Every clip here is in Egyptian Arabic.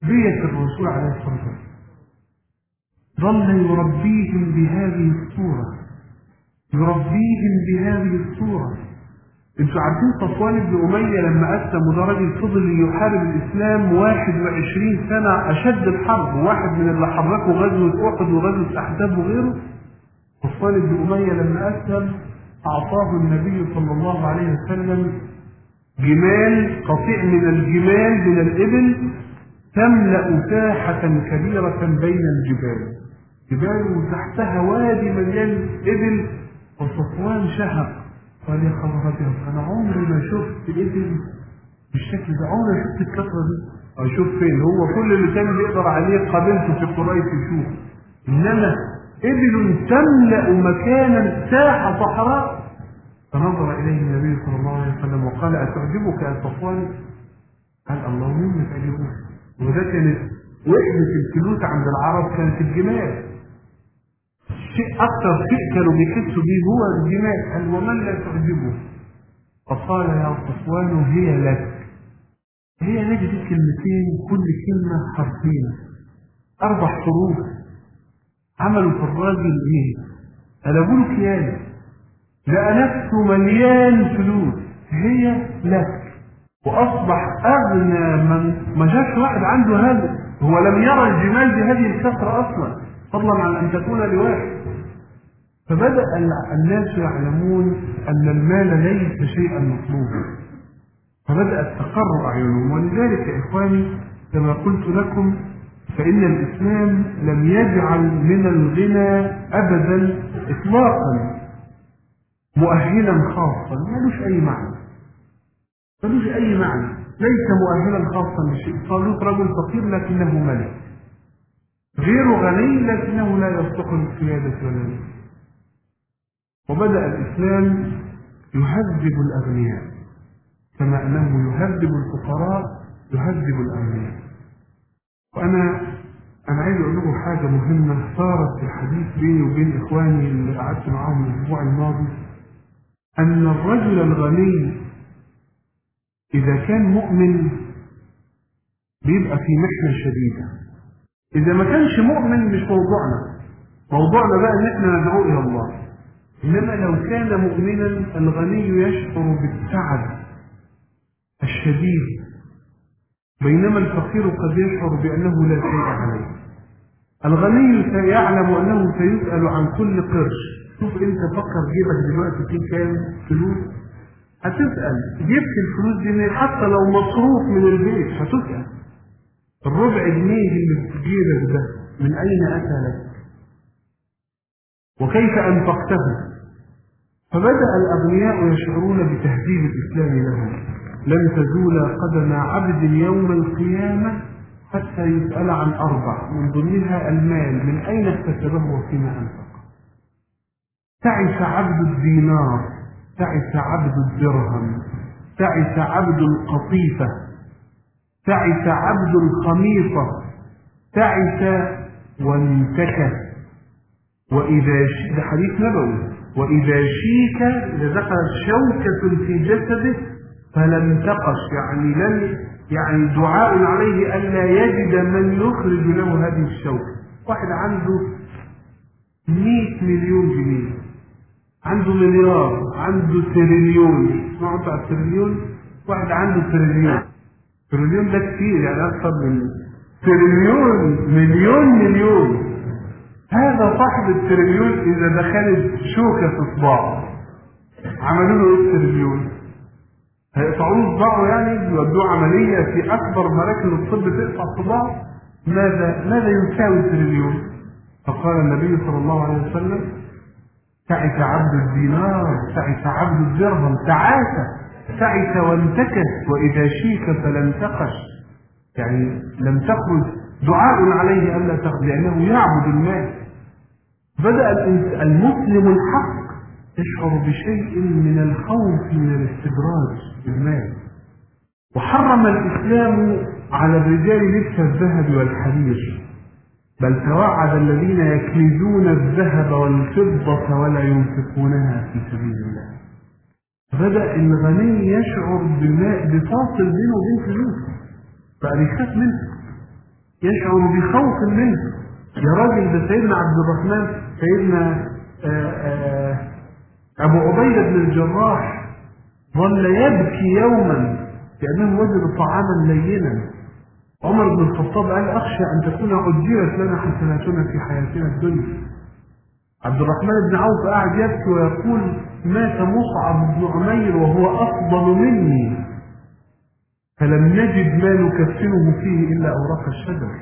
بيت الرسول عليه الصلاة والسلام ظل يربيهم بهذه الصورة يربيهم بهذه الصورة انتوا عارفين صفوان بن أمية لما أسلم وده راجل فضل يحارب الإسلام 21 سنة أشد الحرب واحد من اللي حركوا غزوة أحد وغزوة أحزاب وغيره صفوان بن أمية لما أسلم أعطاه النبي صلى الله عليه وسلم جمال قطيع من الجمال من الإبل تملأ ساحة كبيرة بين الجبال جبال وتحتها وادي مليان إبل وصفوان شهق قال يا خبر أبيض أنا عمري ما شفت إبل بالشكل ده عمري ما شفت الكثرة دي أشوف فين هو كل اللي كان بيقدر عليه قابلته في قريش يشوف إنما إبل تملأ مكانا ساحة صحراء فنظر إليه النبي صلى الله عليه وسلم وقال أتعجبك يا صفوان؟ قال الله مين تعجبه؟ وده كانت وحدة الفلوس عند العرب كانت الجمال شيء أكثر شيء كانوا بيحسوا به هو الجمال قال ومن لا تعجبه؟ فقال يا صفوان هي لك هي لك دي كلمتين كل كلمة حرفين أربع حروف عملوا في الراجل إيه؟ قلبوا له كيان لقى نفسه مليان فلوس هي لك واصبح اغنى من ما جاش واحد عنده هذا هو لم يرى الجمال بهذه الكثره اصلا فضلا عن ان تكون لواحد فبدا الناس يعلمون ان المال ليس شيئا مطلوبا فبدات تقر اعينهم ولذلك يا اخواني كما قلت لكم فان الاسلام لم يجعل من الغنى ابدا اطلاقا مؤهلا خاصا ملوش اي معنى ملوش اي معنى ليس مؤهلا خاصا لشيء طالوت رجل فقير لكنه ملك غير غني لكنه لا يصدق القيادة ولا وبدأ الإسلام يهذب الأغنياء كما أنه يهذب الفقراء يهذب الأغنياء وأنا أنا عايز أقول لكم حاجة مهمة صارت في الحديث بيني وبين إخواني اللي قعدت معاهم الأسبوع الماضي أن الرجل الغني إذا كان مؤمن بيبقى في محنة شديدة إذا ما كانش مؤمن مش موضوعنا موضوعنا بقى إن إحنا ندعو إلى الله إنما لو كان مؤمنا الغني يشعر بالتعب الشديد بينما الفقير قد يشعر بأنه لا شيء عليه الغني سيعلم أنه سيسأل عن كل قرش شوف انت فكر جيبك دلوقتي فيه كام فلوس هتسأل جبت الفلوس دي منين حتى لو مصروف من البيت هتسأل الربع جنيه اللي في جيبك ده من أين أتى لك وكيف أنفقته فبدأ الأغنياء يشعرون بتهذيب الإسلام لهم لن تزول قدم عبد يوم القيامة حتى يسأل عن أربع من ضمنها المال من أين اكتسبه وفيما أنفق تعس عبد الدينار تعس عبد الدرهم تعس عبد القطيفة تعس عبد الخميصة تعس وانتكس وإذا ش... ده حديث نبوي وإذا شيك إذا دخلت شوكة في جسده فلم تقش يعني لم يعني دعاء عليه ألا يجد من يخرج له هذه الشوكة واحد عنده 100 مليون جنيه عنده مليار عنده تريليون سمعت على التريليون واحد عنده تريليون تريليون ده كتير يعني اكثر من تريليون مليون مليون هذا صاحب التريليون اذا دخلت شوكه في صباعه عملوا له ايه التريليون هيقطعوا له صباعه يعني يودوه عمليه في اكبر مراكز الطب تقطع صباعه ماذا ماذا يساوي التريليون فقال النبي صلى الله عليه وسلم تعس عبد الدينار تعس عبد الدرهم تعاس تعس وانتكس وإذا شيك فلم تقش يعني لم تخرج دعاء عليه ألا تخرج لأنه يعبد المال بدأ المسلم الحق يشعر بشيء من الخوف من الاستدراج بالمال وحرم الإسلام على الرجال لبس الذهب والحرير بل توعد الذين يكنزون الذهب والفضة ولا ينفقونها في سبيل الله بدأ الغني يشعر بماء بفاصل بينه وبين فلوسه بقى بيخاف منه يشعر بخوف منه يا راجل ده سيدنا عبد الرحمن سيدنا آآ آآ أبو عبيدة بن الجراح ظل يبكي يوما كأنه وجد طعاما لينا عمر بن الخطاب قال أخشى أن تكون عجلت لنا حسناتنا في حياتنا الدنيا عبد الرحمن بن عوف قاعد يبكي ويقول مات مصعب بن عمير وهو أفضل مني فلم نجد ما نكفنه فيه إلا أوراق الشجر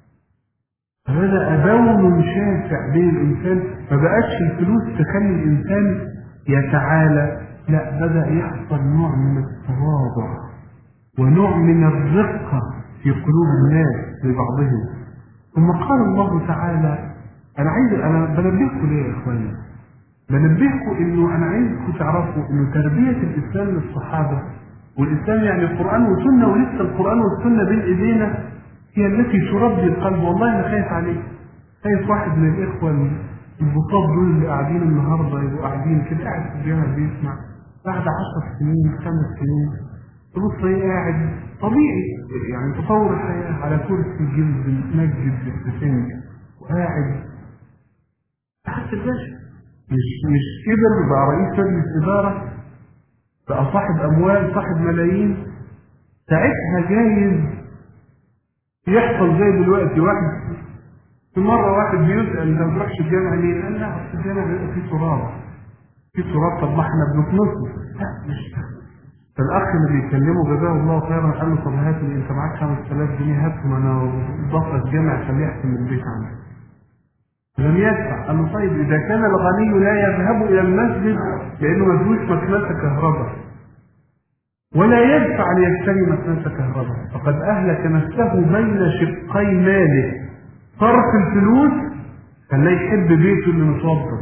هذا أبون شاسع بين الإنسان ما بقتش الفلوس تخلي الإنسان يتعالى لا بدأ يحصل نوع من التواضع ونوع من الرقة في قلوب الناس لبعضهم ثم قال الله تعالى أنا عايز أنا بنبهكم ليه يا إخواني بنبهكم إنه أنا عايزكم تعرفوا إنه تربية الإسلام للصحابة والإسلام يعني القرآن والسنة ولسه القرآن والسنة بين إيدينا هي التي تربي القلب والله أنا خايف عليه خايف واحد من الإخوة البطاط دول اللي قاعدين النهارده يبقوا قاعدين كده قاعد في الجامع بيسمع بعد 10 سنين خمس سنين تبص ايه قاعد طبيعي يعني تصور الحياه على كرسي جلد مسجد في السفنج وقاعد تحت الباشا مش مش كبر بقى رئيس مجلس اداره بقى صاحب اموال صاحب ملايين ساعتها جايز يحصل زي دلوقتي واحد في مرة واحد بيسأل انت ما بتروحش الجامع ليه؟ قال لا اصل الجامع بيبقى فيه تراب في تراب طب ما احنا بنتنصف لا مش فالاخ اللي بيكلمه جزاه الله خيرا قال له طب هات لي انت معاك 5000 جنيه هاتهم انا ضفت الجامع خليه يحسن من البيت عندي لم يدفع قال له طيب اذا كان الغني لا يذهب الى المسجد لانه ما فيهوش مكنسه كهرباء ولا يدفع ليشتري مكنسه كهرباء فقد اهلك نفسه بين شقي ماله صرف الفلوس خلاه يحب بيته اللي متوضر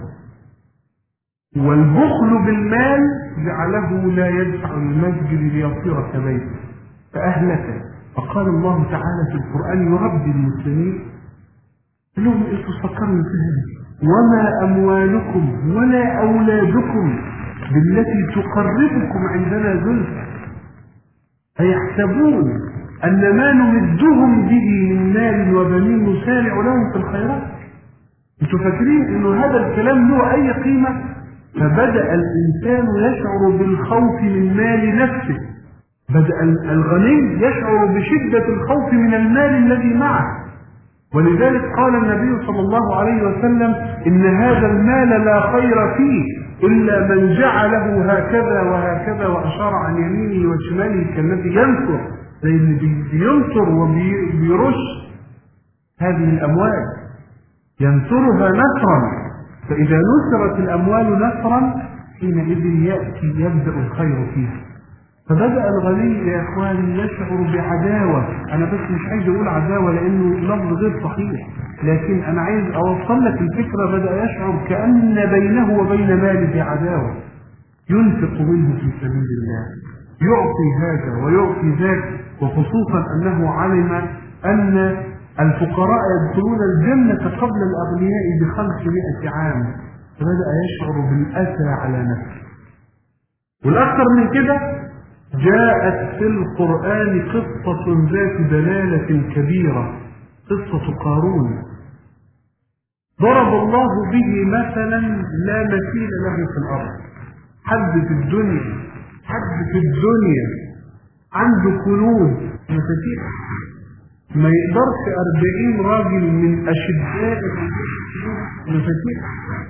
والبخل بالمال جعله لا يدفع المسجد ليصير كبيته فأهلك فقال الله تعالى في القرآن يربي المسلمين قال لهم انتوا فكروا فيها وما أموالكم ولا أولادكم بالتي تقربكم عندنا زلفى أيحسبون أن ما نمدهم به من مال وبنين نسارع لهم في الخيرات انتوا فاكرين انه هذا الكلام له اي قيمة فبدأ الانسان يشعر بالخوف من مال نفسه بدأ الغني يشعر بشدة الخوف من المال الذي معه ولذلك قال النبي صلى الله عليه وسلم إن هذا المال لا خير فيه إلا من جعله هكذا وهكذا وأشار عن يمينه وشماله كالذي ينصر زي اللي بينصر وبيرش هذه الأموال ينصرها نصرا فإذا نصرت الأموال نصرا حينئذ يأتي يبدأ الخير فيها فبدأ الغني يا إخواني يشعر بعداوة أنا بس مش عايز أقول عداوة لأنه لفظ غير صحيح لكن أنا عايز أوصل لك الفكرة بدأ يشعر كأن بينه وبين ماله عداوة ينفق منه في سبيل الله يعطي هذا ويعطي ذاك وخصوصا أنه علم أن الفقراء يدخلون الجنة قبل الأغنياء بخمسمائة عام فبدأ يشعر بالأسى على نفسه والأكثر من كده جاءت في القرآن قصة ذات دلالة كبيرة قصة قارون ضرب الله به مثلا لا مثيل له في الأرض حد في الدنيا حد في الدنيا عنده كنوز مفاتيح ما يقدرش أربعين راجل من أشداء مفاتيح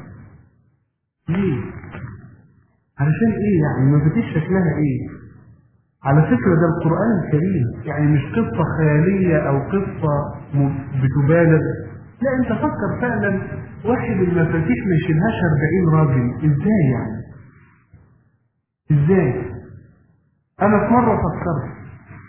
ليه؟ علشان ايه يعني المفاتيح شكلها ايه؟ على فكرة ده القرآن الكريم يعني مش قصة خيالية أو قصة بتبالغ لا أنت فكر فعلا واحد المفاتيح ما يشيلهاش 40 راجل إزاي يعني؟ إزاي؟ أنا في مرة فكرت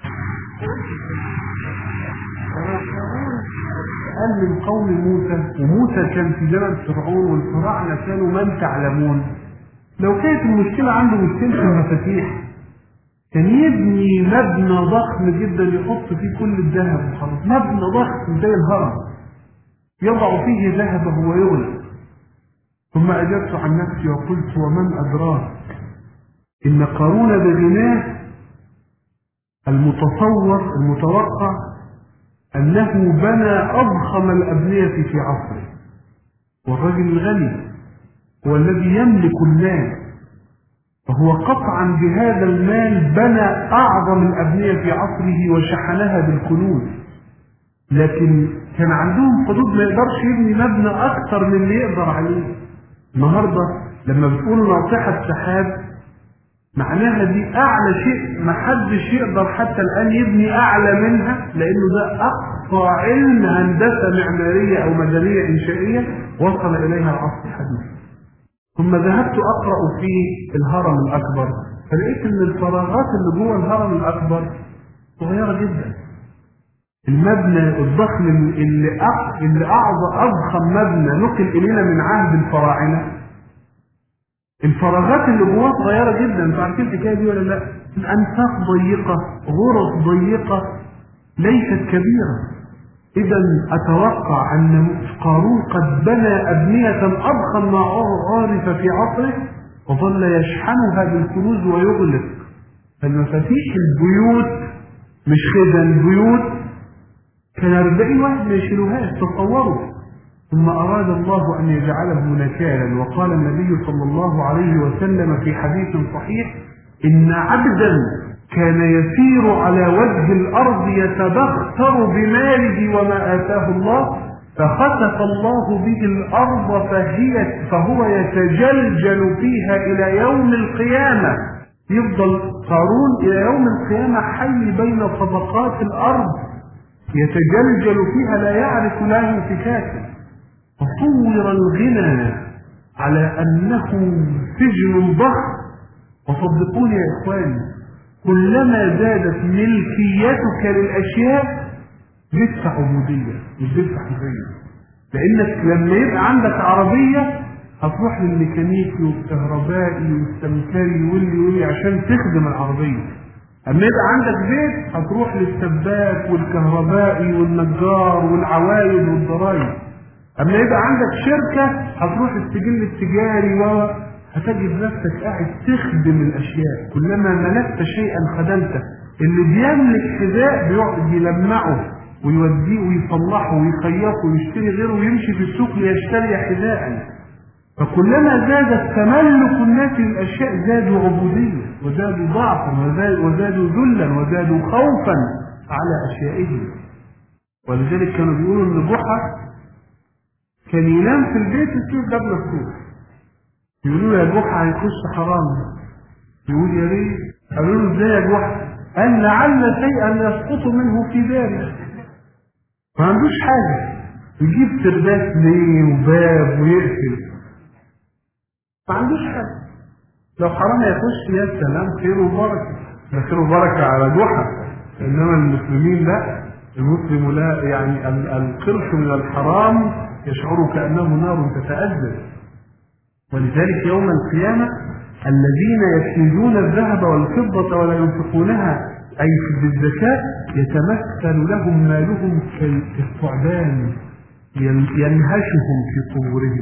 قال من قوم موسى وموسى كان في جبل فرعون والفراعنة كانوا من تعلمون لو كانت المشكلة عنده مشكلة المفاتيح كان يبني مبنى ضخم جدا يحط فيه كل الذهب وخلاص مبنى ضخم زي الهرم يضع فيه ذهبه ويغلق ثم أجبت عن نفسي وقلت ومن أدراك إن قارون بغناه المتصور المتوقع أنه بنى أضخم الأبنية في عصره والرجل الغني هو الذي يملك المال فهو قطعا بهذا المال بنى أعظم الأبنية في عصره وشحنها بالكنوز لكن كان عندهم حدود ما يقدرش يبني مبنى أكثر من اللي يقدر عليه النهاردة لما بتقول ناطحة سحاب معناها دي أعلى شيء ما حدش يقدر حتى الآن يبني أعلى منها لأنه ده أقصى علم هندسة معمارية أو مدنية إنشائية وصل إليها العصر الحديث ثم ذهبت أقرأ في الهرم الأكبر فلقيت أن الفراغات اللي جوه الهرم الأكبر صغيرة جدا المبنى الضخم اللي أق... اللي أعظم أضخم مبنى نقل إلينا من عهد الفراعنة الفراغات اللي جواه صغيرة جدا انتوا عارفين الحكاية دي ولا لا؟ الأنفاق ضيقة غرف ضيقة ليست كبيرة إذا أتوقع أن قارون قد بنى أبنية أضخم ما عرف في عصره وظل يشحنها بالكنوز ويغلق فالمفاتيح البيوت مش خزن بيوت كان 40 واحد ما يشيلوهاش تصوروا ثم أراد الله أن يجعله نكالا وقال النبي صلى الله عليه وسلم في حديث صحيح إن عبدا كان يسير على وجه الأرض يتبختر بماله وما آتاه الله فخسف الله به الأرض فهي فهو يتجلجل فيها إلى يوم القيامة يفضل قارون إلى يوم القيامة حي بين طبقات الأرض يتجلجل فيها لا يعرف له انفكاكا فصور الغنى على أنه سجن ضخم وصدقوني يا إخواني كلما زادت ملكيتك للأشياء زدت عبودية مش زدت حرية لأنك لما يبقى عندك عربية هتروح للميكانيكي والكهربائي والسمكري واللي واللي عشان تخدم العربية أما يبقى عندك بيت هتروح للسباك والكهربائي والنجار والعوايد والضرايب أما يبقى عندك شركة هتروح السجل التجاري و هتجد نفسك قاعد تخدم الأشياء كلما ملكت شيئا خدمته اللي بيملك حذاء بيقعد يلمعه ويوديه ويصلحه ويخيطه ويشتري غيره ويمشي في السوق ليشتري حذاء فكلما زاد تملك الناس للأشياء زادوا عبودية وزادوا ضعفا وزادوا ذلا وزادوا خوفا على أشيائهم ولذلك كانوا بيقولوا إن جحا كان ينام في البيت السوق قبل الصبح يقولوا له يا جحا هيخش حرام يقول يا ريت قالوا له ازاي يا جحا قال لعل شيئا يسقط منه في داره ما عندوش حاجه يجيب سرداس ليه وباب ويقفل ما عندوش حاجه لو حرام يخش يا سلام خير وبركه ده خير وبركه على جحا انما المسلمين لا المسلم لا يعني القرش من الحرام يشعر كانه نار تتاذى ولذلك يوم القيامة الذين يكنزون الذهب والفضة ولا ينفقونها أي في الزكاة يتمثل لهم مالهم كالثعبان ينهشهم في قبورهم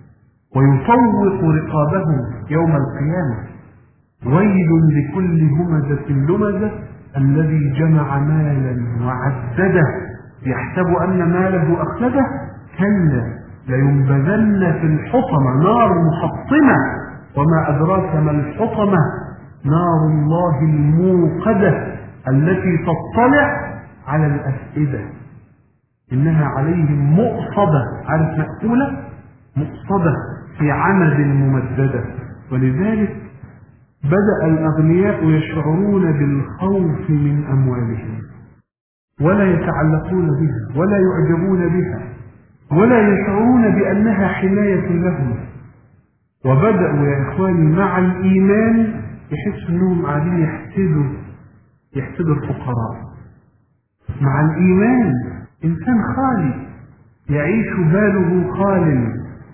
ويطوق رقابهم يوم القيامة ويل لكل همزة لمزة الذي جمع مالا وعدده يحسب أن ماله أخلده كلا لينبذن في الحطمة نار محطمة وما أدراك ما الحطمة نار الله الموقدة التي تطلع على الأفئدة إنها عليهم مؤصدة عارف مأكولة مؤصدة في عمد ممددة ولذلك بدأ الأغنياء يشعرون بالخوف من أموالهم ولا يتعلقون بها ولا يعجبون بها ولا يشعرون بأنها حماية لهم وبدأوا يا إخواني مع الإيمان يحسوا أنهم قاعدين يحسدوا يحسدوا الفقراء مع الإيمان إنسان خالي يعيش باله خال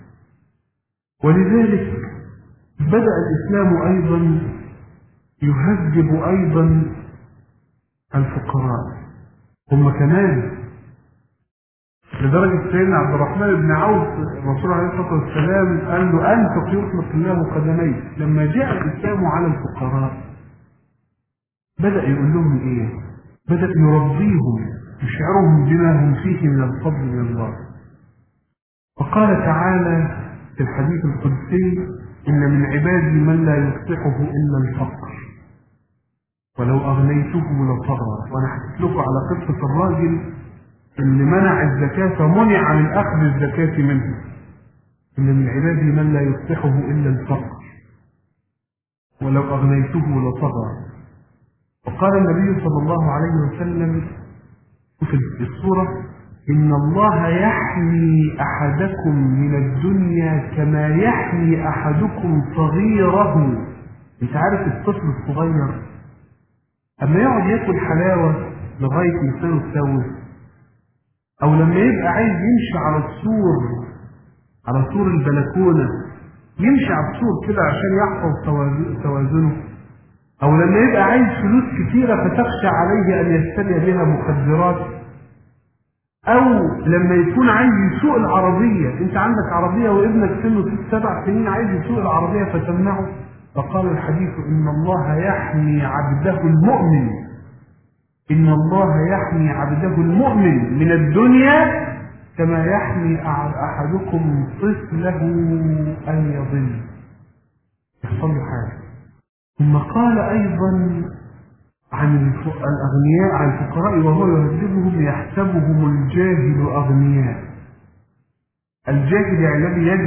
ولذلك بدأ الإسلام أيضا يهذب أيضا الفقراء هم كمان لدرجة سيدنا عبد الرحمن بن عوف الرسول عليه الصلاة والسلام قال له أنفق يطلق الله قدميك لما جاء الإسلام على الفقراء بدأ يقول لهم إيه؟ بدأ يربيهم يشعرهم بما هم فيه من الفضل من الله وقال تعالى في الحديث القدسي إن من عبادي من لا يصلحه إلا الفقر ولو أغنيته لطغى وأنا حكيت لكم على قصة الراجل اللي منع الزكاة فمنع من أخذ الزكاة منه إن من عبادي من لا يصلحه إلا الفقر ولو أغنيته لطغى وقال النبي صلى الله عليه وسلم في السورة إن الله يحمي أحدكم من الدنيا كما يحمي أحدكم صغيره أنت عارف الطفل الصغير أما يقعد ياكل حلاوة لغاية لسانه تسوس أو لما يبقى عايز يمشي على السور على سور البلكونة يمشي على السور كده عشان يحفظ توازنه أو لما يبقى عايز فلوس كتيرة فتخشى عليه أن يشتري بها مخدرات أو لما يكون عايز يسوق العربية أنت عندك عربية وابنك سنه ست سبع سنين عايز يسوق العربية فتمنعه فقال الحديث إن الله يحمي عبده المؤمن إن الله يحمي عبده المؤمن من الدنيا كما يحمي أحدكم طفله أن يضل يحصل له حاجة ثم قال أيضا عن الأغنياء عن الفقراء وهو يهذبهم يحسبهم الجاهل أغنياء الجاهل يعني الذي